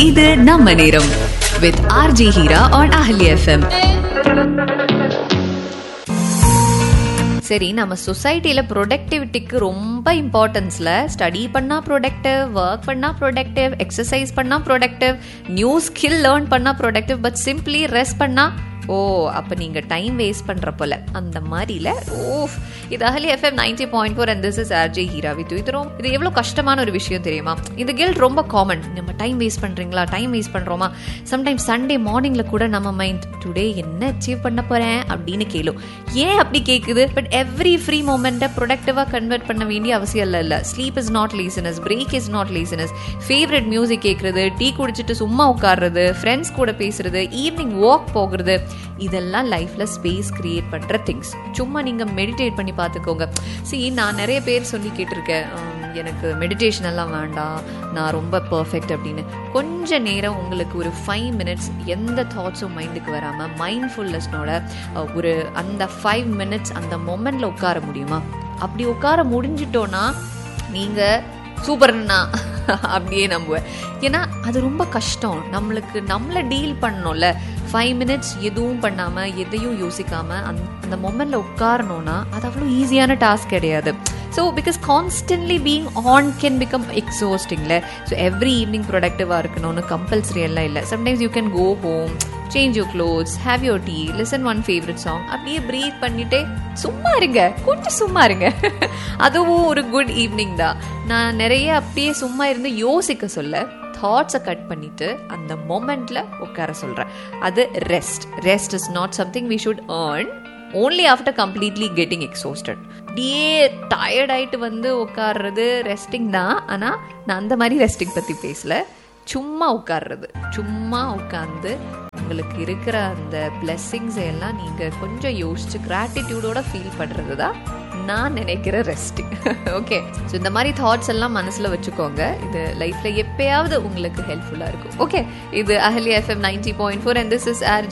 இது நம்ம நேரம் with RJ Heera on Ahali FM சரி நம்ம சொசைட்டில ப்ரொடக்டிவிட்டிக்கு ரொம்ப இம்பார்ட்டன்ஸ்ல ஸ்டடி பண்ணா ப்ரொடக்டிவ் ஒர்க் பண்ணா ப்ரொடக்டிவ் எக்ஸசைஸ் பண்ணா ப்ரொடக்டிவ் நியூ ஸ்கில் லேர்ன் பண்ணா ப்ரொடக்டிவ் பட் சிம்பிளி ரெஸ்ட் பண்ணா ஓ அப்ப நீங்க டைம் வேஸ்ட் பண்ற போல அந்த மாதிரில ஓ இது Ahali FM ninety point four and this is RJ Heera with இது ரொம்ப இது எவ்வளவு கஷ்டமான ஒரு விஷயம் தெரியுமா இந்த கில்ட் ரொம்ப காமன் நம்ம டைம் வேஸ்ட் பண்றீங்களா டைம் வேஸ்ட் பண்றோமா சம்டைம்ஸ் சண்டே மார்னிங்ல கூட நம்ம மைண்ட் டுடே என்ன அச்சீவ் பண்ண போறேன் அப்படின்னு கேளும் ஏன் அப்படி கேக்குது பட் எவ்ரி ஃப்ரீ மூமெண்ட்டை ப்ரொடக்டிவா கன்வெர்ட் பண்ண வேண்டிய அவசியம் இல்லை இல்ல sleep is not laziness break is not laziness favourite music கேட்கறது டீ குடிச்சிட்டு சும்மா உட்கார்றது ஃப்ரெண்ட்ஸ் கூட பேசுறது ஈவினிங் வாக் போகிறது இதெல்லாம் லைஃப்ல ஸ்பேஸ் கிரியேட் பண்ற திங்ஸ் சும்மா நீங்க மெடிடேட் பண்ணி பார்த்துக்கோங்க சி நான் நிறைய பேர் சொல்லி கேட்டிருக்கேன் உம், எனக்கு மெடிடேஷன் எல்லாம் வேண்டாம் நான் ரொம்ப பர்ஃபெக்ட் அப்படின்னு கொஞ்ச நேரம் உங்களுக்கு ஒரு ஃபைவ் மினிட்ஸ் எந்த தாட்ஸும் மைண்டுக்கு வராம மைண்ட்ஃபுல்னஸ்னோட ஒரு அந்த ஃபைவ் மினிட்ஸ் அந்த மொமெண்ட்ல உட்கார முடியுமா அப்படி உட்கார முடிஞ்சிட்டோன்னா நீங்க சூப்பர்ண்ணா அப்படியே நம்புவேன் ஏன்னா அது ரொம்ப கஷ்டம் நம்மளுக்கு நம்மளை டீல் பண்ணணும்ல ஃபைவ் மினிட்ஸ் எதுவும் பண்ணாம எதையும் யோசிக்காம அந்த அந்த மொமெண்ட்ல உட்காரணும்னா அது அவ்வளோ ஈஸியான டாஸ்க் கிடையாது so because constantly being on can become எக்ஸோஸ்டிங்ல ஸோ எவ்ரி ஈவினிங் ப்ரொடக்டிவாக இருக்கணும்னு கம்பல்சரி எல்லாம் இல்லை sometimes you can go home change your clothes have your tea listen one favourite song அப்படியே ப்ரீத் பண்ணிட்டே சும்மா இருங்க கொஞ்சம் சும்மா இருங்க அதுவும் ஒரு குட் ஈவினிங் தான் நான் நிறைய அப்படியே சும்மா இருந்து யோசிக்க சொல்ல தாட்ஸை கட் பண்ணிட்டு அந்த மொமெண்ட்ல உட்கார சொல்றேன் அது rest rest is not something we should earn only after completely getting exhausted அப்படியே டயர்ட் ஆயிட்டு வந்து உட்கார்றது ரெஸ்டிங் தான் ஆனால் நான் அந்த மாதிரி ரெஸ்டிங் பற்றி பேசல சும்மா உட்கார்றது சும்மா உட்காந்து உங்களுக்கு இருக்கிற அந்த பிளெஸ்ஸிங்ஸ் எல்லாம் நீங்கள் கொஞ்சம் யோசிச்சு கிராட்டிடியூடோட ஃபீல் பண்ணுறது தான் நான் நினைக்கிற ரெஸ்டிங் ஓகே ஸோ இந்த மாதிரி தாட்ஸ் எல்லாம் மனசில் வச்சுக்கோங்க இது லைஃப்பில் எப்பயாவது உங்களுக்கு ஹெல்ப்ஃபுல்லாக இருக்கும் ஓகே இது Ahali FM ninety point four and this is R